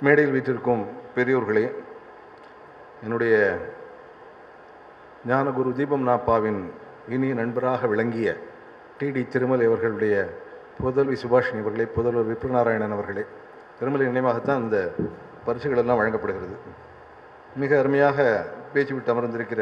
மேடையில் வீற்றிருக்கும் பெரியோர்களே என்னுடைய ஞானகுரு தீபம் நாப்பாவின் இனிய நண்பராக விளங்கிய டிடி திருமலை அவர்களுடைய புதல்வி சுபாஷினி அவர்களே புதல்வர் விப்ரநாராயணன் அவர்களே திருமலை நினைவாகத்தான் இந்த பரிசுகள் எல்லாம் வழங்கப்படுகிறது மிக அருமையாக பேச்சு விட்டு அமர்ந்திருக்கிற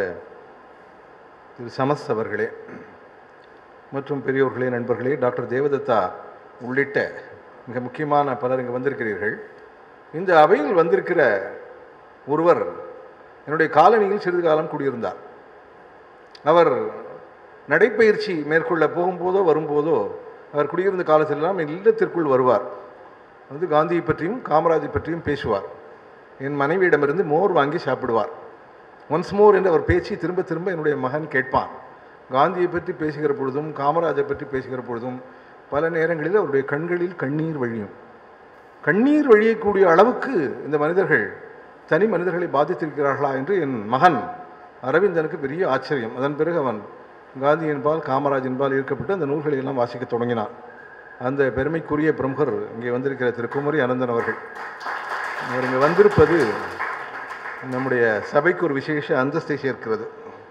திரு சமஸ் அவர்களே மற்றும் பெரியோர்களே நண்பர்களே டாக்டர் தேவதத்தா உள்ளிட்ட மிக முக்கியமான பலர் இங்கே வந்திருக்கிறீர்கள் இந்த அவையில் வந்திருக்கிற ஒருவர் என்னுடைய காலனியில் சிறிது காலம் குடியிருந்தார் அவர் நடைப்பயிற்சி மேற்கொள்ள போகும்போதோ வரும்போதோ அவர் குடியிருந்த காலத்திலெல்லாம் என் இல்லத்திற்குள் வருவார் வந்து காந்தியை பற்றியும் காமராஜை பற்றியும் பேசுவார் என் மனைவியிடமிருந்து மோர் வாங்கி சாப்பிடுவார் ஒன்ஸ் மோர் என்று அவர் பேச்சு திரும்ப திரும்ப என்னுடைய மகன் கேட்பான் காந்தியை பற்றி பேசுகிற பொழுதும் காமராஜை பற்றி பேசுகிற பொழுதும் பல நேரங்களில் அவருடைய கண்களில் கண்ணீர் வழியும் கண்ணீர் வழியக்கூடிய அளவுக்கு இந்த மனிதர்கள் தனி மனிதர்களை பாதித்திருக்கிறார்களா என்று என் மகன் அரவிந்தனுக்கு பெரிய ஆச்சரியம் அதன் பிறகு அவன் காந்தி என்பால் காமராஜ் என்பால் ஈர்க்கப்பட்டு அந்த நூல்களை எல்லாம் வாசிக்க தொடங்கினான் அந்த பெருமைக்குரிய பிரமுகர் இங்கே வந்திருக்கிற திரு குமரி அனந்தன் அவர்கள் அவர் இங்கே வந்திருப்பது நம்முடைய சபைக்கு ஒரு விசேஷ அந்தஸ்தை சேர்க்கிறது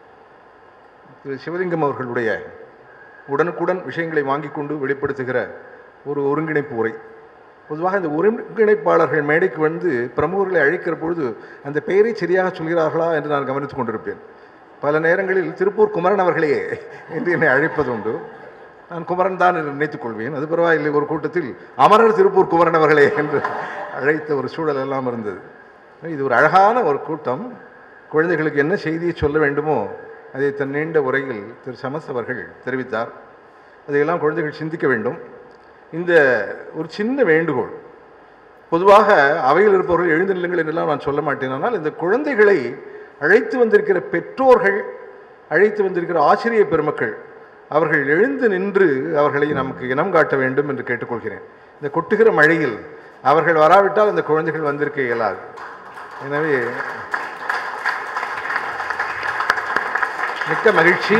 திரு சிவலிங்கம் அவர்களுடைய உடனுக்குடன் விஷயங்களை வாங்கி கொண்டு வெளிப்படுத்துகிற ஒரு ஒருங்கிணைப்பு உரை பொதுவாக இந்த ஒருங்கிணைப்பாளர்கள் மேடைக்கு வந்து பிரமுகர்களை அழைக்கிற பொழுது அந்த பெயரை சரியாக சொல்கிறார்களா என்று நான் கவனித்துக் கொண்டிருப்பேன் பல நேரங்களில் திருப்பூர் குமரன் அவர்களே என்று என்னை அழைப்பதுண்டு நான் குமரன் தான் என்று நினைத்துக் கொள்வேன் அது பரவாயில்லை ஒரு கூட்டத்தில் அமரர் திருப்பூர் குமரன் அவர்களே என்று அழைத்த ஒரு சூழல் எல்லாம் இருந்தது இது ஒரு அழகான ஒரு கூட்டம் குழந்தைகளுக்கு என்ன செய்தியை சொல்ல வேண்டுமோ அதை தன் நீண்ட உரையில் திரு சமஸ் அவர்கள் தெரிவித்தார் அதையெல்லாம் குழந்தைகள் சிந்திக்க வேண்டும் இந்த ஒரு சின்ன வேண்டுகோள் பொதுவாக அவையில் இருப்பவர்கள் எழுந்து நில்லுங்கள் என்றெல்லாம் நான் சொல்ல மாட்டேன் ஆனால் இந்த குழந்தைகளை அழைத்து வந்திருக்கிற பெற்றோர்கள் அழைத்து வந்திருக்கிற ஆசிரிய பெருமக்கள் அவர்கள் எழுந்து நின்று அவர்களை நமக்கு இனம் காட்ட வேண்டும் என்று கேட்டுக்கொள்கிறேன் இந்த கொட்டுகிற மழையில் அவர்கள் வராவிட்டால் இந்த குழந்தைகள் வந்திருக்க இயலாது எனவே மிக்க மகிழ்ச்சி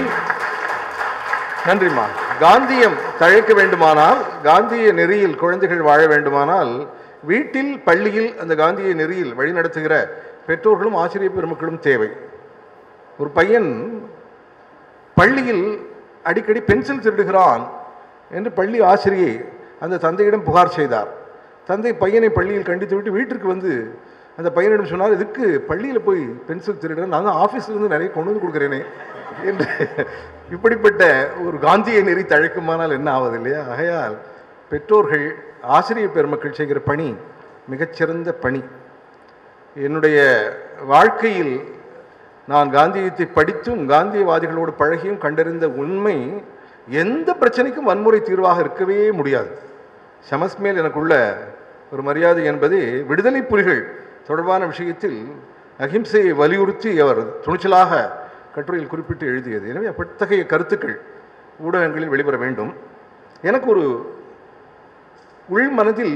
நன்றிம்மா காந்தியம் தழைக்க வேண்டுமானால் காந்திய நெறியில் குழந்தைகள் வாழ வேண்டுமானால் வீட்டில் பள்ளியில் அந்த காந்திய நெறியில் வழிநடத்துகிற பெற்றோர்களும் ஆசிரியர் பெருமக்களும் தேவை ஒரு பையன் பள்ளியில் அடிக்கடி பென்சில் திருடுகிறான் என்று பள்ளி ஆசிரியை அந்த தந்தையிடம் புகார் செய்தார் தந்தை பையனை பள்ளியில் கண்டித்து விட்டு வீட்டிற்கு வந்து அந்த பையனிடம் சொன்னார் இதுக்கு பள்ளியில் போய் பென்சில் திருடுற நான் தான் ஆஃபீஸ்லேருந்து நிறைய கொண்டு வந்து கொடுக்குறேனே என்று இப்படிப்பட்ட ஒரு காந்திய நெறி தழைக்குமானால் என்ன ஆவது இல்லையா ஆகையால் பெற்றோர்கள் ஆசிரியர் பெருமக்கள் செய்கிற பணி மிகச்சிறந்த பணி என்னுடைய வாழ்க்கையில் நான் காந்தியத்தை படித்தும் காந்தியவாதிகளோடு பழகியும் கண்டறிந்த உண்மை எந்த பிரச்சனைக்கும் வன்முறை தீர்வாக இருக்கவே முடியாது சமஸ்மேல் எனக்குள்ள ஒரு மரியாதை என்பது விடுதலை புலிகள் தொடர்பான விஷயத்தில் அகிம்சையை வலியுறுத்தி அவர் துணிச்சலாக கட்டுரையில் குறிப்பிட்டு எழுதியது எனவே அத்தகைய கருத்துக்கள் ஊடகங்களில் வெளிவர வேண்டும் எனக்கு ஒரு உள் மனதில்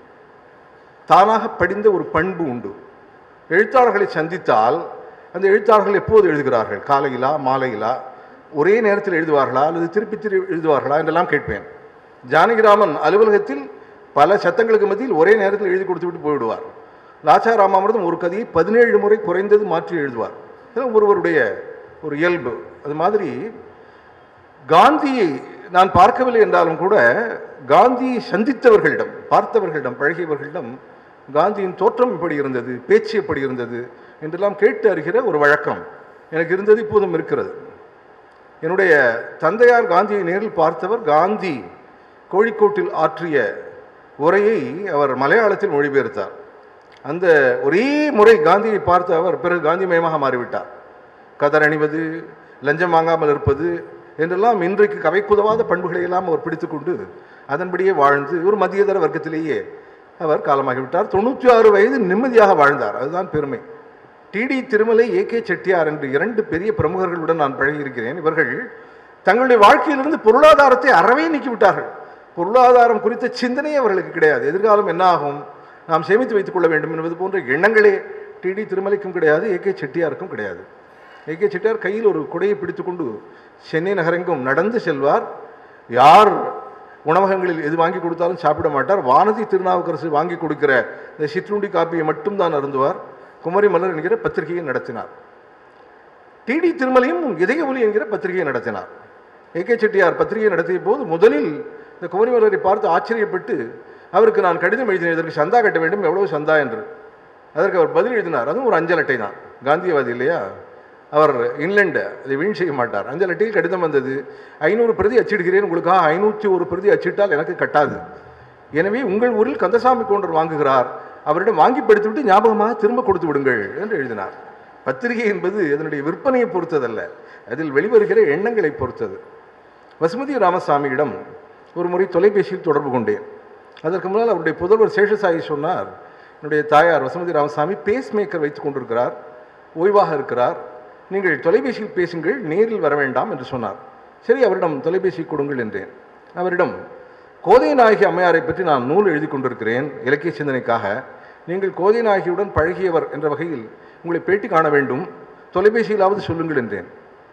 தானாக படிந்த ஒரு பண்பு உண்டு எழுத்தாளர்களை சந்தித்தால் அந்த எழுத்தாளர்கள் எப்போது எழுதுகிறார்கள் காலையிலா மாலையிலா ஒரே நேரத்தில் எழுதுவார்களா அல்லது திருப்பி திருப்பி எழுதுவார்களா என்றெல்லாம் கேட்பேன் ஜானகிராமன் அலுவலகத்தில் பல சத்தங்களுக்கு மத்தியில் ஒரே நேரத்தில் எழுதி கொடுத்து விட்டு போய்விடுவார் லாச்சா ராமாமிரதம் ஒரு கதையை பதினேழு முறை குறைந்தது மாற்றி எழுதுவார் இதெல்லாம் ஒருவருடைய ஒரு இயல்பு அது மாதிரி காந்தியை நான் பார்க்கவில்லை என்றாலும் கூட காந்தியை சந்தித்தவர்களிடம் பார்த்தவர்களிடம் பழகியவர்களிடம் காந்தியின் தோற்றம் எப்படி இருந்தது பேச்சு எப்படி இருந்தது என்றெல்லாம் கேட்டு அறிகிற ஒரு வழக்கம் எனக்கு இருந்தது இப்போதும் இருக்கிறது என்னுடைய தந்தையார் காந்தியை நேரில் பார்த்தவர் காந்தி கோழிக்கோட்டில் ஆற்றிய உரையை அவர் மலையாளத்தில் மொழிபெயர்த்தார் அந்த ஒரே முறை காந்தியை பார்த்த அவர் பிறகு காந்திமயமாக மாறிவிட்டார் கதர் அணிவது லஞ்சம் வாங்காமல் இருப்பது என்றெல்லாம் இன்றைக்கு கவைக்குதவாத பண்புகளை எல்லாம் அவர் பிடித்துக்கொண்டு அதன்படியே வாழ்ந்து ஒரு மத்தியதர வர்க்கத்திலேயே அவர் காலமாகிவிட்டார் தொண்ணூற்றி ஆறு வயது நிம்மதியாக வாழ்ந்தார் அதுதான் பெருமை TT Thirumalai A K Chettiar என்று இரண்டு பெரிய பிரமுகர்களுடன் நான் பழகியிருக்கிறேன் இவர்கள் தங்களுடைய வாழ்க்கையிலிருந்து பொருளாதாரத்தை அறவே நீக்கிவிட்டார்கள் பொருளாதாரம் குறித்த சிந்தனை அவர்களுக்கு கிடையாது எதிர்காலம் என்ன ஆகும் நாம் சேமித்து வைத்துக் கொள்ள வேண்டும் என்பது போன்ற எண்ணங்களே டிடி திருமலைக்கும் கிடையாது ஏ கே செட்டியாருக்கும் கிடையாது ஏ கே செட்டியார் கையில் ஒரு குடையை பிடித்துக்கொண்டு சென்னை நகரெங்கும் நடந்து செல்வார் யார் உணவகங்களில் எது வாங்கி கொடுத்தாலும் சாப்பிட மாட்டார் வானதி திருநாவுக்கரசு வாங்கி கொடுக்கிற இந்த சிற்றுண்டி காப்பியை மட்டும்தான் அருந்துவார் குமரி மலர் என்கிற பத்திரிகையை நடத்தினார் டிடி திருமலையும் இதய ஒலி என்கிற பத்திரிகையை நடத்தினார் ஏ கே செட்டியார் பத்திரிகை நடத்திய போது முதலில் இந்த குமரி மலரை பார்த்து ஆச்சரியப்பட்டு அவருக்கு நான் கடிதம் எழுதினேன் இதற்கு சந்தா கட்ட வேண்டும் எவ்வளவு சந்தா என்று அதற்கு அவர் பதில் எழுதினார் அதுவும் ஒரு அஞ்சல் அட்டை தான் காந்தியவாதி இல்லையா அவர் இன்லண்டு அதை வீண் செய்ய மாட்டார் அஞ்சல் அட்டையில் கடிதம் வந்தது ஐநூறு பிரதி அச்சிடுகிறேன் உங்களுக்காக ஐநூற்றி ஒரு பிரதி அச்சிட்டால் எனக்கு கட்டாது எனவே உங்கள் ஊரில் கந்தசாமி கவுண்டர் வாங்குகிறார் அவரிடம் வாங்கி படித்துவிட்டு ஞாபகமாக திரும்ப கொடுத்து விடுங்கள் என்று எழுதினார் பத்திரிகை என்பது அதனுடைய விற்பனையை பொறுத்ததல்ல அதில் வெளிவருகிற எண்ணங்களை பொறுத்தது வசுமதி ராமசாமியிடம் ஒரு முறை தொலைபேசியில் தொடர்பு கொண்டேன் அதற்கு முன்னால் அவருடைய புதல்வர் சேஷசாயி சொன்னார் என்னுடைய தாயார் வசுமதி ராமசாமி பேஸ் மேக்கர் வைத்துக் கொண்டிருக்கிறார் ஓய்வாக இருக்கிறார் நீங்கள் தொலைபேசியில் பேசுங்கள் நேரில் வர வேண்டாம் என்று சொன்னார் சரி அவரிடம் தொலைபேசி கொடுங்கள் என்றேன் அவரிடம் கோதை நாயகி அம்மையாரை பற்றி நான் நூல் எழுதி கொண்டிருக்கிறேன் இலக்கிய சிந்தனைக்காக நீங்கள் கோதை நாயகியுடன் பழகியவர் என்ற வகையில் உங்களை பேட்டி காண வேண்டும் தொலைபேசியிலாவது சொல்லுங்கள் என்றேன்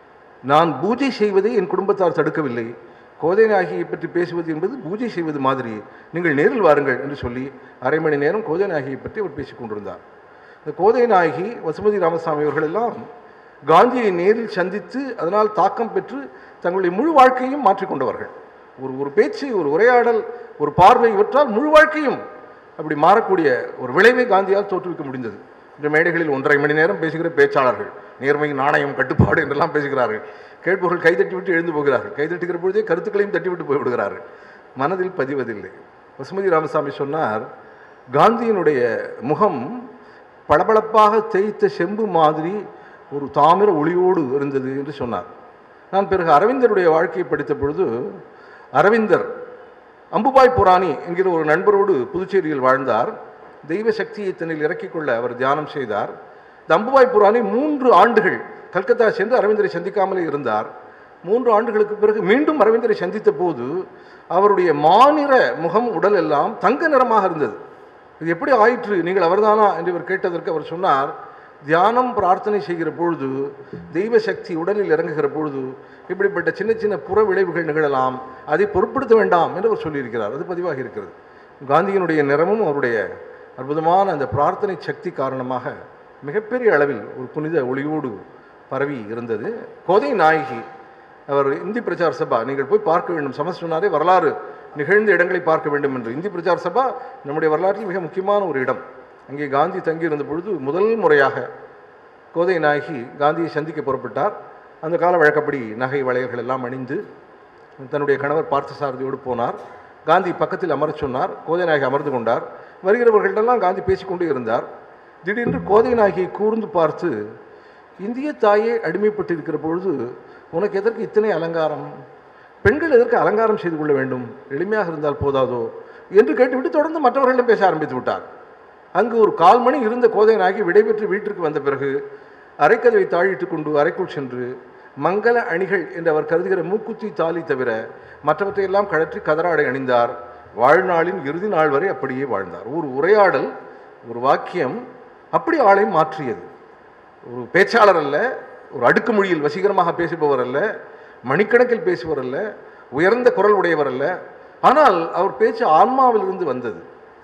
நான் பூஜை செய்வதை என் குடும்பத்தார் தடுக்கவில்லை கோதை நாயகியை பற்றி பேசுவது என்பது பூஜை செய்வது மாதிரி நீங்கள் நேரில் வாருங்கள் என்று சொல்லி அரை மணி நேரம் கோதை நாயகியை பற்றி அவர் பேசிக் கொண்டிருந்தார் இந்த கோதை நாயகி வசுமதி ராமசாமி அவர்கள் எல்லாம் காந்தியை நேரில் சந்தித்து அதனால் தாக்கம் பெற்று தங்களுடைய முழு வாழ்க்கையும் மாற்றிக்கொண்டவர்கள் ஒரு ஒரு பேச்சு ஒரு உரையாடல் ஒரு பார்வை இவற்றால் முழு வாழ்க்கையும் அப்படி மாறக்கூடிய ஒரு விளைவை காந்தியால் தோற்றுவிக்க முடிந்தது இந்த மேடைகளில் ஒன்றரை மணி நேரம் பேசுகிற பேச்சாளர்கள் நேர்மை நாணயம் கட்டுப்பாடு என்றெல்லாம் பேசுகிறார்கள் கேட்பவர்கள் கைதட்டி விட்டு எழுந்து போகிறார்கள் கைதட்டுகிற பொழுதே கருத்துக்களையும் தட்டிவிட்டு போய்விடுகிறார்கள் மனதில் பதிவதில்லை வசுமதி ராமசாமி சொன்னார் காந்தியினுடைய முகம் பளபளப்பாக தேய்த்த செம்பு மாதிரி ஒரு தாமிர ஒளியோடு இருந்தது என்று சொன்னார் நான் பிறகு அரவிந்தருடைய வாழ்க்கையை படித்த பொழுது அரவிந்தர் அம்புபாய் புராணி என்கிற ஒரு நண்பரோடு புதுச்சேரியில் வாழ்ந்தார் தெய்வ சக்தியை தன்னில் இறக்கிக் கொள்ள அவர் தியானம் செய்தார் இந்த அம்புபாய் புராணி மூன்று ஆண்டுகள் கல்கத்தா சென்று அரவிந்தரை சந்திக்காமலே இருந்தார் மூன்று ஆண்டுகளுக்கு பிறகு மீண்டும் அரவிந்தரை சந்தித்த போது அவருடைய மாநிற முகம் உடல் எல்லாம் தங்க நிறமாக இருந்தது இது எப்படி ஆயிற்று நீங்கள் அவர்தானா என்று இவர் கேட்டதற்கு அவர் சொன்னார் தியானம் பிரார்த்தனை செய்கிற பொழுது தெய்வ சக்தி உடலில் இறங்குகிற பொழுது இப்படிப்பட்ட சின்ன சின்ன புற விளைவுகள் நிகழலாம் அதை பொருட்படுத்த வேண்டாம் என்று அவர் சொல்லியிருக்கிறார் அது பதிவாகி இருக்கிறது காந்தியினுடைய நிறமும் அவருடைய அற்புதமான அந்த பிரார்த்தனை சக்தி காரணமாக மிகப்பெரிய அளவில் ஒரு புனித ஒளியோடு பரவி இருந்தது கோதை நாயகி அவர் இந்தி பிரச்சார சபா நீங்கள் போய் பார்க்க வேண்டும் சமஸ் சொன்னாரே வரலாறு நிகழ்ந்த இடங்களை பார்க்க வேண்டும் என்று இந்தி பிரச்சார சபா நம்முடைய வரலாற்றில் மிக முக்கியமான ஒரு இடம் அங்கே காந்தி தங்கியிருந்த பொழுது முதல் முறையாக கோதை நாயகி காந்தியை சந்திக்க புறப்பட்டார் அந்த கால வழக்கப்படி நகை வளையல்கள் எல்லாம் அணிந்து தன்னுடைய கணவர் பார்த்தசாரதியோடு போனார் காந்தி பக்கத்தில் அமரச் சொன்னார் கோதை நாயகி அமர்ந்து கொண்டார் வருகிறவர்களிடெல்லாம் காந்தி பேசிக்கொண்டே இருந்தார் திடீரென்று கோதை நாயகியை கூர்ந்து பார்த்து இந்திய தாயே அடிமைப்பட்டிருக்கிற பொழுது உனக்கு எதற்கு இத்தனை அலங்காரம் பெண்கள் எதற்கு அலங்காரம் செய்து கொள்ள வேண்டும் எளிமையாக இருந்தால் போதாதோ என்று கேட்டுவிட்டு தொடர்ந்து மற்றவர்களிடம் பேச ஆரம்பித்து விட்டார் அங்கு ஒரு கால் மணி இருந்த கோதை நாயகி விடைபெற்று வீட்டிற்கு வந்த பிறகு அரைக்கதவை தாழிட்டு கொண்டு அறைக்குள் சென்று மங்கள அணிகள் என்று அவர் கருதுகிற மூக்குத்தி தாலி தவிர மற்றவற்றையெல்லாம் கழற்றி கதராடை அணிந்தார் வாழ்நாளின் இறுதி நாள் வரை அப்படியே வாழ்ந்தார் ஒரு உரையாடல் ஒரு வாக்கியம் அப்படி ஆளை மாற்றியது ஒரு பேச்சாளர் அல்ல ஒரு அடுக்குமொழியில் வசீகரமாக பேசுபவர் அல்ல மணிக்கணக்கில் பேசுவர் அல்ல உயர்ந்த குரல் உடையவர் அல்ல ஆனால் அவர் பேச்சு ஆன்மாவிலிருந்து வந்தது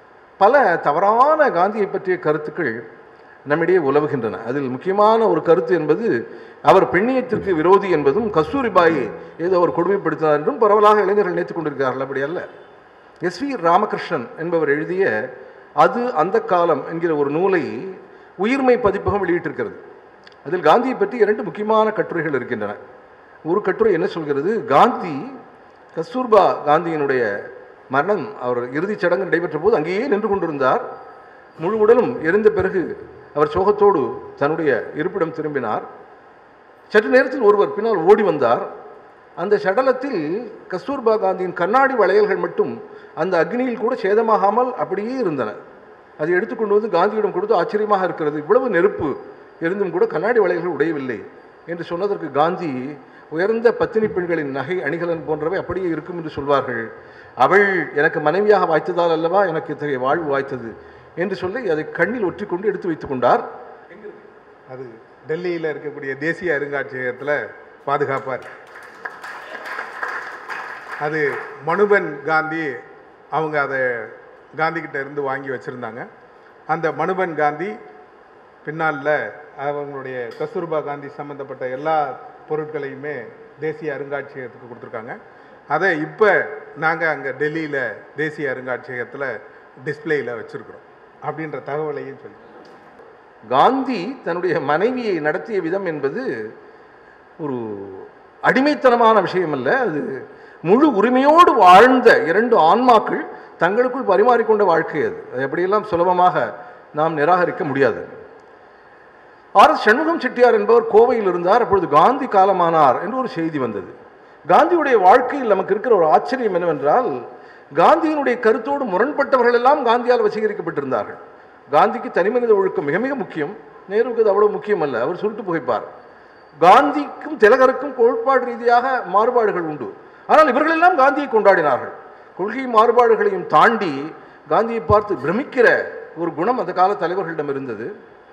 பல தவறான காந்தியை பற்றிய கருத்துக்கள் நம்மிடையே உலவுகின்றன அதில் முக்கியமான ஒரு கருத்து என்பது அவர் பெண்ணியத்திற்கு விரோதி என்பதும் கஸ்தூரிபாயை ஏதோ அவர் கொடுமைப்படுத்தினார் என்றும் பரவலாக இளைஞர்கள் நினைத்துக் கொண்டிருக்கிறார்கள் அப்படி அல்ல எஸ் வி ராமகிருஷ்ணன் என்பவர் எழுதிய அது அந்த காலம் என்கிற ஒரு நூலை உயிர்மை பதிப்பகம் வெளியிட்டிருக்கிறது அதில் காந்தியை பற்றி இரண்டு முக்கியமான கட்டுரைகள் இருக்கின்றன ஒரு கட்டுரை என்ன சொல்கிறது காந்தி கஸ்தூர்பா காந்தியினுடைய மரணம் அவர் இறுதிச் சடங்கு நடைபெற்ற போது அங்கேயே நின்று கொண்டிருந்தார் முழு உடலும் எரிந்த பிறகு அவர் சோகத்தோடு தன்னுடைய இருப்பிடம் திரும்பினார் சற்று நேரத்தில் ஒருவர் பின்னால் ஓடி வந்தார் அந்த சடலத்தில் கஸ்தூர்பா காந்தியின் கண்ணாடி வளையல்கள் மட்டும் அந்த அக்னியில் கூட சேதமாகாமல் அப்படியே இருந்தன அதை எடுத்துக்கொண்டு வந்து காந்தியிடம் கொடுத்து ஆச்சரியமாக இருக்கிறது இவ்வளவு நெருப்பு இருந்தும் கூட கண்ணாடி வளையல்கள் உடையவில்லை என்று சொன்னதற்கு காந்தி உயர்ந்த பத்தினி பெண்களின் நகை அணிகலன் போன்றவை அப்படியே இருக்கும் என்று சொல்வார்கள் அவள் எனக்கு மனைவியாக வாய்த்ததால் அல்லவா எனக்கு இத்தகைய வாழ்வு வாய்த்தது என்று சொல்லி அதை கண்ணில் ஒற்றிக்கொண்டு எடுத்து வைத்துக் கொண்டார் அது டெல்லியில் இருக்கக்கூடிய தேசிய அருங்காட்சியகத்தில் பாதுகாப்பாக இருக்கு அது மனுபன் காந்தி அவங்க அதை காந்திகிட்ட இருந்து வாங்கி வச்சுருந்தாங்க அந்த மனுபன் காந்தி பின்னால அவங்களுடைய கஸ்தூர்பா காந்தி சம்மந்தப்பட்ட எல்லா பொருட்களையுமே தேசிய அருங்காட்சியகத்துக்கு கொடுத்துருக்காங்க அதை இப்போ நாங்கள் அங்கே டெல்லியில் தேசிய அருங்காட்சியகத்தில் டிஸ்ப்ளேயில் வச்சுருக்குறோம் அப்படின்ற தகவலையும் சொல்லி காந்தி தன்னுடைய மனைவியை நடத்திய விதம் என்பது ஒரு அடிமைத்தனமான விஷயம் அல்ல அது முழு உரிமையோடு வாழ்ந்த இரண்டு ஆன்மாக்கள் தங்களுக்குள் பரிமாறிக்கொண்ட வாழ்க்கை அது அது எப்படியெல்லாம் சுலபமாக நாம் நிராகரிக்க முடியாது ஆர் எஸ் சண்முகம் செட்டியார் என்பவர் கோவையில் இருந்தார் அப்பொழுது காந்தி காலமானார் என்று ஒரு செய்தி வந்தது காந்தியுடைய வாழ்க்கையில் நமக்கு இருக்கிற ஒரு ஆச்சரியம் என்னவென்றால் காந்தியினுடைய கருத்தோடு முரண்பட்டவர்கள் எல்லாம் காந்தியால் வசீகரிக்கப்பட்டிருந்தார்கள் காந்திக்கு தனிமனித ஒழுக்கம் மிக மிக முக்கியம் நேருவுக்கு அது அவ்வளவு முக்கியம் அல்ல அவர் சுருட்டு புகைப்பார் காந்திக்கும் திலகருக்கும் கோட்பாடு ரீதியாக மாறுபாடுகள் உண்டு ஆனால் இவர்களெல்லாம் காந்தியை கொண்டாடினார்கள் கொள்கை மாறுபாடுகளையும் தாண்டி காந்தியை பார்த்து பிரமிக்கிற ஒரு குணம் அந்த கால தலைவர்களிடம் இருந்தது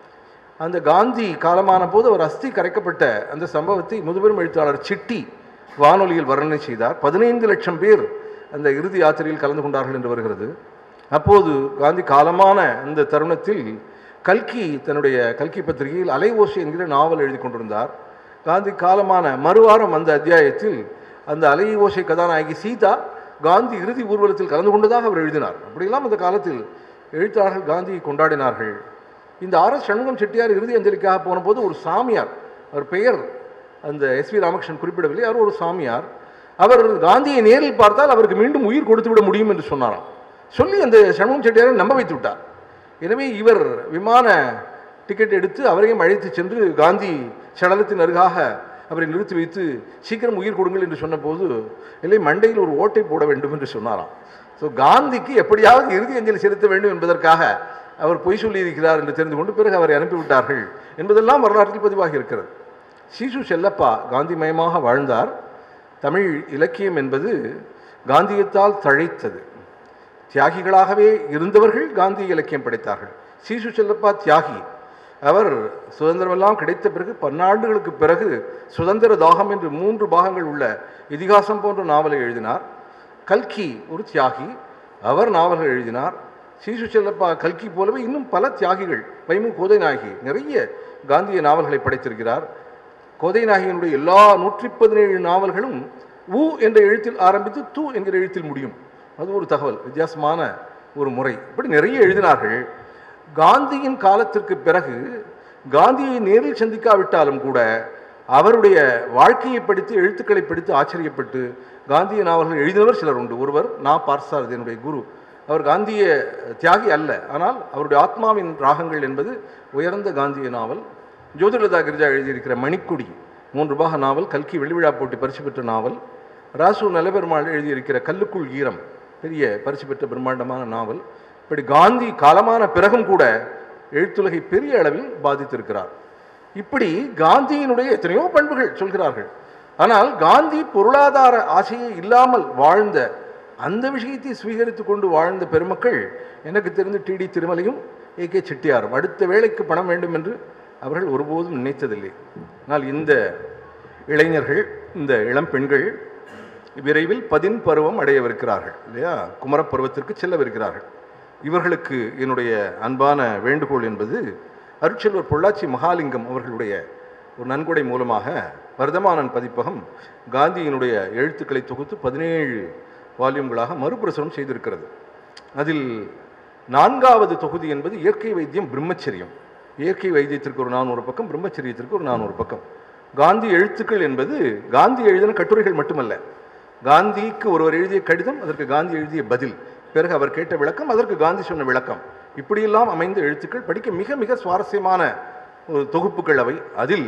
அந்த காந்தி காலமான போது அவர் அஸ்தி கரைக்கப்பட்ட அந்த சம்பவத்தை முதுபெரும் எழுத்தாளர் சிட்டி வானொலியில் வர்ணனை செய்தார் பதினைந்து லட்சம் பேர் அந்த இறுதி யாத்திரையில் கலந்து கொண்டார்கள் என்று வருகிறது அப்போது காந்தி காலமான அந்த தருணத்தில் கல்கி தன்னுடைய கல்கி பத்திரிகையில் அலை ஓசை என்கிற நாவல் எழுதி கொண்டிருந்தார் காந்தி காலமான மறுவாரம் அந்த அத்தியாயத்தில் அந்த அலை ஓசை கதாநாயகி சீதா காந்தி இறுதி ஊர்வலத்தில் கலந்து கொண்டதாக அவர் எழுதினார் அப்படியெல்லாம் அந்த காலத்தில் எழுத்தாளர்கள் காந்தியை கொண்டாடினார்கள் இந்த ஆர் எஸ் சண்முகம் செட்டியார் இறுதி அஞ்சலிக்காக போன போது ஒரு சாமியார் அவர் பெயர் அந்த எஸ் வி ராமகிருஷ்ணன் குறிப்பிடவில்லை அவர் ஒரு சாமியார் அவர் காந்தியை நேரில் பார்த்தால் அவருக்கு மீண்டும் உயிர் கொடுத்து விட முடியும் என்று சொன்னாராம் சொல்லி அந்த சண்முகம் செட்டியாரை நம்ப வைத்து விட்டார் எனவே இவர் விமான டிக்கெட் எடுத்து அவரையும் அழைத்து சென்று காந்தி சடலத்தின் அருகாக அவரை நிறுத்தி வைத்து சீக்கிரம் உயிர் கொடுங்கள் என்று சொன்னபோது இல்லை மண்டையில் ஒரு ஓட்டை போட வேண்டும் என்று சொன்னாராம் ஸோ காந்திக்கு எப்படியாவது இறுதி அஞ்சலி செலுத்த வேண்டும் என்பதற்காக அவர் பொய் சொல்லியிருக்கிறார் என்று தெரிந்து கொண்டு பிறகு அவரை அனுப்பிவிட்டார்கள் என்பதெல்லாம் வரலாற்றில் பதிவாகி இருக்கிறது சிசு செல்லப்பா காந்திமயமாக வாழ்ந்தார் தமிழ் இலக்கியம் என்பது காந்தியத்தால் தழைத்தது தியாகிகளாகவே இருந்தவர்கள் காந்தி இலக்கியம் படைத்தார்கள் சிசு செல்லப்பா தியாகி அவர் சுதந்திரமெல்லாம் கிடைத்த பிறகு பன்னாண்டுகளுக்கு பிறகு சுதந்திர தாகம் என்று மூன்று பாகங்கள் உள்ள இதிகாசம் போன்ற நாவலை எழுதினார் கல்கி ஒரு தியாகி அவர் நாவல்கள் எழுதினார் சிசு செல்லப்பா கல்கி போலவே இன்னும் பல தியாகிகள் வைமு கோதை நாயகி நிறைய காந்திய நாவல்களை படைத்திருக்கிறார் கோதை நாயகியினுடைய எல்லா நூற்றி பதினேழு நாவல்களும் உ என்ற எழுத்தில் ஆரம்பித்து து என்கிற எழுத்தில் முடியும் அது ஒரு தகவல் வித்தியாசமான ஒரு முறை இப்படி நிறைய எழுதினார்கள் காந்தியின் காலத்திற்கு பிறகு காந்தியை நேரில் சந்திக்காவிட்டாலும் கூட அவருடைய வாழ்க்கையை படித்து எழுத்துக்களை படித்து ஆச்சரியப்பட்டு காந்திய நாவல்கள் எழுதினவர் சிலர் உண்டு ஒருவர் நா பார்சாரதி என்னுடைய குரு அவர் காந்திய தியாகி அல்ல ஆனால் அவருடைய ஆத்மாவின் ராகங்கள் என்பது உயர்ந்த காந்திய நாவல் ஜோதிலதா கிரிஜா எழுதியிருக்கிற மணிக்குடி மூன்று பாக நாவல் கல்கி வெள்ளிவிழா போட்டி பரிசு பெற்ற நாவல் ராசு நலபெருமாள் எழுதியிருக்கிற கல்லுக்குள் ஈரம் பெரிய பரிசு பெற்ற பிரம்மாண்டமான நாவல் இப்படி காந்தி காலமான பிறகும் கூட எழுத்துலகை பெரிய அளவில் பாதித்திருக்கிறார் இப்படி காந்தியினுடைய எத்தனையோ பண்புகள் சொல்கிறார்கள் ஆனால் காந்தி பொருளாதார ஆசையே இல்லாமல் வாழ்ந்த அந்த விஷயத்தை சுவீகரித்து கொண்டு வாழ்ந்த பெருமக்கள் எனக்கு தெரிந்து டிடி திருமலையும் ஏ கே செட்டியாரும் அடுத்த வேலைக்கு பணம் வேண்டும் என்று அவர்கள் ஒருபோதும் நினைத்ததில்லை ஆனால் இந்த இளைஞர்கள் இந்த இளம் பெண்கள் விரைவில் பதின் பருவம் அடையவிருக்கிறார்கள் இல்லையா குமரப்பருவத்திற்கு செல்லவிருக்கிறார்கள் இவர்களுக்கு என்னுடைய அன்பான வேண்டுகோள் என்பது அருட்செல்வர் பொள்ளாச்சி மகாலிங்கம் அவர்களுடைய ஒரு நன்கொடை மூலமாக வர்தமானன் பதிப்பகம் காந்தியினுடைய எழுத்துக்களை தொகுத்து பதினேழு வால்யூம்களாக மறுபிரசுரம் செய்திருக்கிறது அதில் நான்காவது தொகுதி என்பது இயற்கை வைத்தியம் பிரம்மச்சரியம் இயற்கை வைத்தியத்திற்கு ஒரு நானூறு பக்கம் பிரம்மச்சரியத்திற்கு ஒரு நானூறு பக்கம் காந்தி எழுத்துக்கள் என்பது காந்தி எழுதின கட்டுரைகள் மட்டுமல்ல காந்திக்கு ஒருவர் எழுதிய கடிதம் அதற்கு காந்தி எழுதிய பதில் பிறகு அவர் கேட்ட விளக்கம் அதற்கு காந்தி சொன்ன விளக்கம் இப்படியெல்லாம் அமைந்த எழுத்துக்கள் படிக்க மிக மிக சுவாரஸ்யமான ஒரு தொகுப்புகள் அவை அதில்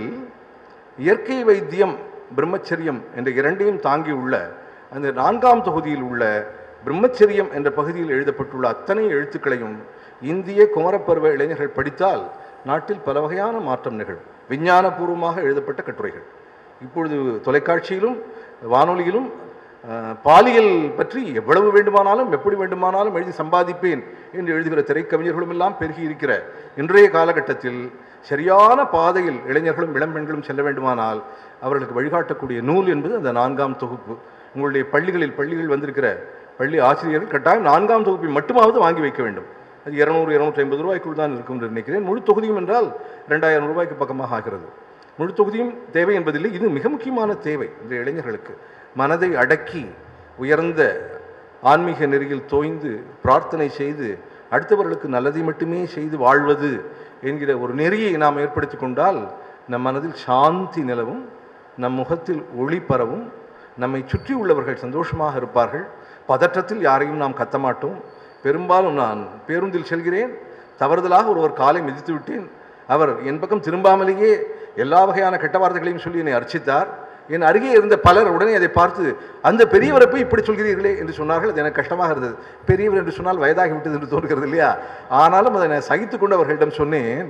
இயற்கை வைத்தியம் பிரம்மச்சரியம் என்ற இரண்டையும் தாங்கி உள்ள அந்த நான்காம் தொகுதியில் உள்ள பிரம்மச்சரியம் என்ற பகுதியில் எழுதப்பட்டுள்ள அத்தனை எழுத்துக்களையும் இந்திய குமரப்பருவ இளைஞர்கள் படித்தால் நாட்டில் பல வகையான மாற்றம் நிகழும் விஞ்ஞானபூர்வமாக எழுதப்பட்ட கட்டுரைகள் இப்பொழுது தொலைக்காட்சியிலும் வானொலியிலும் அஹ், பாலியல் பற்றி எவ்வளவு வேண்டுமானாலும் எப்படி வேண்டுமானாலும் எழுதி சம்பாதிப்பேன் என்று எழுதுகிற திரைக்கவிஞர்களும் எல்லாம் பெருகி இருக்கிற இன்றைய காலகட்டத்தில் சரியான பாதையில் இளைஞர்களும் இளம்பெண்களும் செல்ல வேண்டுமானால் அவர்களுக்கு வழிகாட்டக்கூடிய நூல் என்பது அந்த நான்காம் தொகுப்பு உங்களுடைய பள்ளிகளில் பள்ளிகள் வந்திருக்கிற பள்ளி ஆசிரியர்கள் கட்டாயம் நான்காம் தொகுப்பை மட்டுமாவது வாங்கி வைக்க வேண்டும் அது இரநூறு இரநூற்றி ஐம்பது ரூபாய்க்குள் தான் இருக்கும் என்று நினைக்கிறேன் முழு தொகுதியும் என்றால் ரெண்டாயிரம் ரூபாய்க்கு பக்கமாக ஆகிறது முழு தொகுதியும் தேவை என்பதில்லை இது மிக முக்கியமான தேவை இந்த இளைஞர்களுக்கு மனதை அடக்கி உயர்ந்த ஆன்மீக நெறியில் தோய்ந்து பிரார்த்தனை செய்து அடுத்தவர்களுக்கு நல்லதை மட்டுமே செய்து வாழ்வது என்கிற ஒரு நெறியை நாம் ஏற்படுத்தி கொண்டால் நம் மனதில் சாந்தி நிலவும் நம் முகத்தில் ஒளி பரவும் நம்மை சுற்றி உள்ளவர்கள் சந்தோஷமாக இருப்பார்கள் பதற்றத்தில் யாரையும் நாம் கத்த மாட்டோம் பெரும்பாலும் நான் பேருந்தில் செல்கிறேன் தவறுதலாக ஒருவர் காலை மிதித்து விட்டேன் அவர் என் பக்கம் திரும்பாமலேயே எல்லா வகையான கெட்ட வார்த்தைகளையும் சொல்லி என்னை அர்ச்சித்தார் என் அருகே இருந்த பலர் உடனே அதை பார்த்து அந்த பெரியவரை போய் இப்படி சொல்கிறீர்களே என்று சொன்னார்கள் அது எனக்கு கஷ்டமாக இருந்தது பெரியவர் என்று சொன்னால் வயதாகி விட்டது என்று தோன்றுகிறது இல்லையா ஆனாலும் அதை நான் சகித்து கொண்டு அவர்களிடம் சொன்னேன்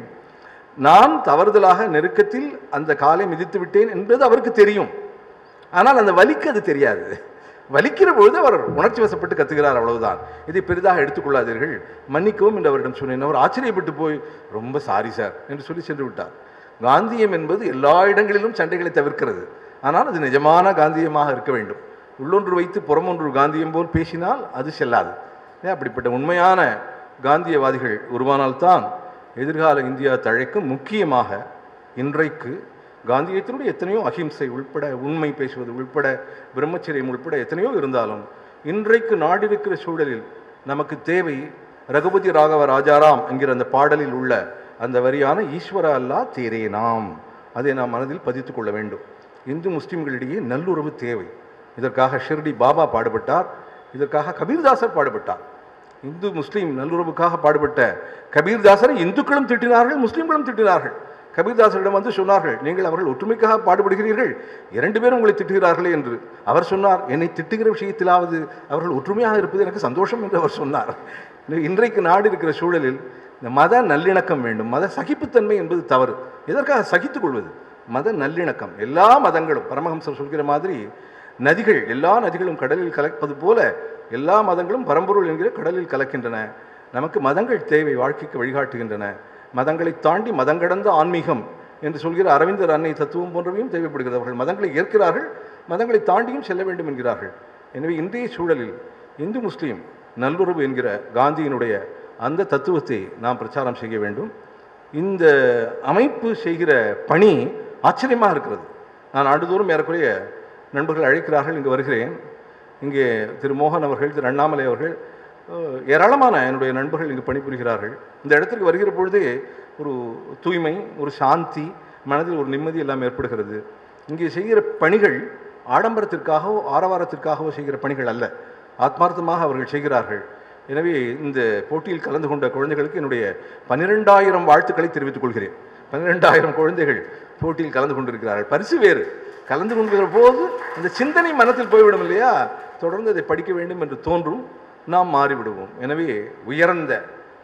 நான் தவறுதலாக நெருக்கத்தில் அந்த காலை மிதித்து விட்டேன் என்பது அவருக்கு தெரியும் ஆனால் அந்த வலிக்கு அது தெரியாது வலிக்கிற பொழுது அவர் உணர்ச்சி வசப்பட்டு கத்துகிறார் அவ்வளவுதான் இதை பெரிதாக எடுத்துக்கொள்ளாதீர்கள் மன்னிக்கவும் என்று அவரிடம் சொன்னேன் அவர் ஆச்சரியப்பட்டு போய் ரொம்ப சாரி சார் என்று சொல்லி சென்று விட்டார் காந்தியம் என்பது எல்லா இடங்களிலும் சண்டைகளை தவிர்க்கிறது ஆனால் அது நிஜமான காந்தியமாக இருக்க வேண்டும் உள்ளொன்று வைத்து புறமொன்று காந்தியம் போல் பேசினால் அது செல்லாது ஏன் அப்படிப்பட்ட உண்மையான காந்தியவாதிகள் உருவானால்தான் எதிர்கால இந்தியா தழைக்கும் முக்கியமாக இன்றைக்கு காந்தியத்தினுடைய எத்தனையோ அகிம்சை உள்பட உண்மை பேசுவது உள்பட பிரம்மச்சரியம் உள்பட எத்தனையோ இருந்தாலும் இன்றைக்கு நாடிருக்கிற சூழலில் நமக்கு தேவை ரகுபதி ராகவ ராஜாராம் என்கிற அந்த பாடலில் உள்ள அந்த வரியான ஈஸ்வர அல்லா தேரே நாம் அதை நாம் மனதில் பதித்துக் கொள்ள வேண்டும் இந்து முஸ்லிம்களிடையே நல்லுறவு தேவை இதற்காக ஷிர்டி பாபா பாடுபட்டார் இதற்காக கபீர்தாசர் பாடுபட்டார் இந்து முஸ்லீம் நல்லுறவுக்காக பாடுபட்ட கபீர்தாசரை இந்துக்களும் திட்டினார்கள் முஸ்லீம்களும் திட்டினார்கள் கபீர்தாசரிடம் வந்து சொன்னார்கள் நீங்கள் அவர்கள் ஒற்றுமைக்காக பாடுபடுகிறீர்கள் இரண்டு பேரும் உங்களை திட்டுகிறார்களே என்று அவர் சொன்னார் என்னை திட்டுகிற விஷயத்திலாவது அவர்கள் ஒற்றுமையாக இருப்பது எனக்கு சந்தோஷம் என்று அவர் சொன்னார் இன்றைக்கு நாடு இருக்கிற சூழலில் இந்த மத நல்லிணக்கம் வேண்டும் மத சகிப்புத்தன்மை என்பது தவறு எதற்காக சகித்துக் கொள்வது மத நல்லிணக்கம் எல்லா மதங்களும் பரமஹம்சர் சொல்கிற மாதிரி நதிகள் எல்லா நதிகளும் கடலில் கலப்பது போல எல்லா மதங்களும் பரம்பொருள் என்கிற கடலில் கலக்கின்றன நமக்கு மதங்கள் தேவை வாழ்க்கைக்கு வழிகாட்டுகின்றன மதங்களை தாண்டி மதங்கடந்த ஆன்மீகம் என்று சொல்கிற அரவிந்தர் அன்னை தத்துவம் போன்றவையும் தேவைப்படுகிறது அவர்கள் மதங்களை ஏற்கிறார்கள் மதங்களை தாண்டியும் செல்ல வேண்டும் என்கிறார்கள் எனவே இன்றைய சூழலில் இந்து முஸ்லீம் நல்லுறவு என்கிற காந்தியினுடைய அந்த தத்துவத்தை நாம் பிரச்சாரம் செய்ய வேண்டும் இந்த அமைப்பு செய்கிற பணி ஆச்சரியமாக இருக்கிறது நான் ஆண்டுதோறும் ஏறக்குறைய நண்பர்கள் அழைக்கிறார்கள் இங்கு வருகிறேன் இங்கே திரு மோகன் அவர்கள் திரு அண்ணாமலை அவர்கள் அஹ், ஏராளமான என்னுடைய நண்பர்கள் இங்கு பணிபுரிகிறார்கள் இந்த இடத்திற்கு வருகிற பொழுதே ஒரு தூய்மை ஒரு சாந்தி மனதில் ஒரு நிம்மதி எல்லாம் ஏற்படுகிறது இங்கே செய்கிற பணிகள் ஆடம்பரத்திற்காகவோ ஆரவாரத்திற்காகவோ செய்கிற பணிகள் அல்ல ஆத்மார்த்தமாக அவர்கள் செய்கிறார்கள் எனவே இந்த போட்டியில் கலந்து கொண்ட குழந்தைகளுக்கு என்னுடைய பன்னிரெண்டாயிரம் வாழ்த்துக்களை தெரிவித்துக் கொள்கிறேன் பன்னிரெண்டாயிரம் குழந்தைகள் போட்டியில் கலந்து கொண்டிருக்கிறார்கள் பரிசு வேறு கலந்து கொள்கிற போது இந்த சிந்தனை மனத்தில் போய்விடும் இல்லையா தொடர்ந்து அதை படிக்க வேண்டும் என்று தோன்றும் நாம் மாறிவிடுவோம் எனவே உயர்ந்த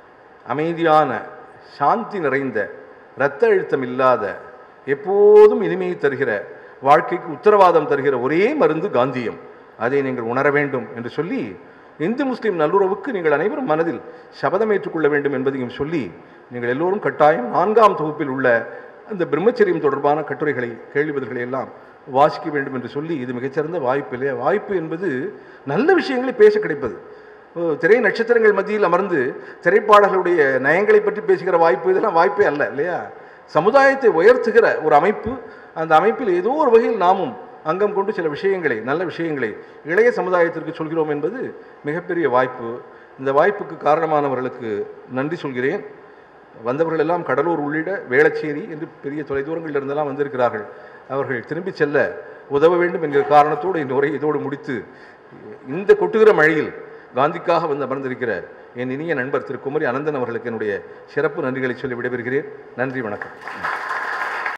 அமைதியான சாந்தி நிறைந்த இரத்த அழுத்தம் இல்லாத எப்போதும் இனிமையை தருகிற வாழ்க்கைக்கு உத்தரவாதம் தருகிற ஒரே மருந்து காந்தியம் அதை நீங்கள் உணர வேண்டும் என்று சொல்லி இந்து முஸ்லிம் நல்லுறவுக்கு நீங்கள் அனைவரும் மனதில் சபதம் ஏற்றுக்கொள்ள வேண்டும் என்பதையும் சொல்லி நீங்கள் எல்லோரும் கட்டாயம் நான்காம் தொகுப்பில் உள்ள அந்த பிரம்மச்சரியம் தொடர்பான கட்டுரைகளை கேள்வி பதில்களை எல்லாம் வாசிக்க வேண்டும் என்று சொல்லி இது மிகச்சிறந்த வாய்ப்பு இல்லையா வாய்ப்பு என்பது நல்ல விஷயங்களை பேச கிடைப்பது ஓ, திரை நட்சத்திரங்கள் மத்தியில் அமர்ந்து திரைப்பாடல்களுடைய நயங்களை பற்றி பேசுகிற வாய்ப்பு இதெல்லாம் வாய்ப்பே அல்ல இல்லையா சமுதாயத்தை உயர்த்துகிற ஒரு அமைப்பு அந்த அமைப்பில் ஏதோ ஒரு வகையில் நாமும் அங்கம் கொண்டு சில விஷயங்களை நல்ல விஷயங்களை இளைய சமுதாயத்திற்கு சொல்கிறோம் என்பது மிகப்பெரிய வாய்ப்பு இந்த வாய்ப்புக்கு காரணமானவர்களுக்கு நன்றி சொல்கிறேன் வந்தவர்கள் எல்லாம் கடலூர் உள்ளிட வேளச்சேரி என்று பெரிய தொலைதூரங்களில் இருந்தெல்லாம் வந்திருக்கிறார்கள் அவர்கள் திரும்பி செல்ல உதவ வேண்டும் என்கிற காரணத்தோடு இந்த உரை இதோடு முடித்து இந்த கொட்டுகிற மழையில் காந்திக்காக வந்து அமர்ந்திருக்கிற என் இனிய நண்பர் திரு குமரி அனந்தன் அவர்களுக்கு என்னுடைய சிறப்பு நன்றிகளை சொல்லி விடைபெறுகிறேன் நன்றி வணக்கம்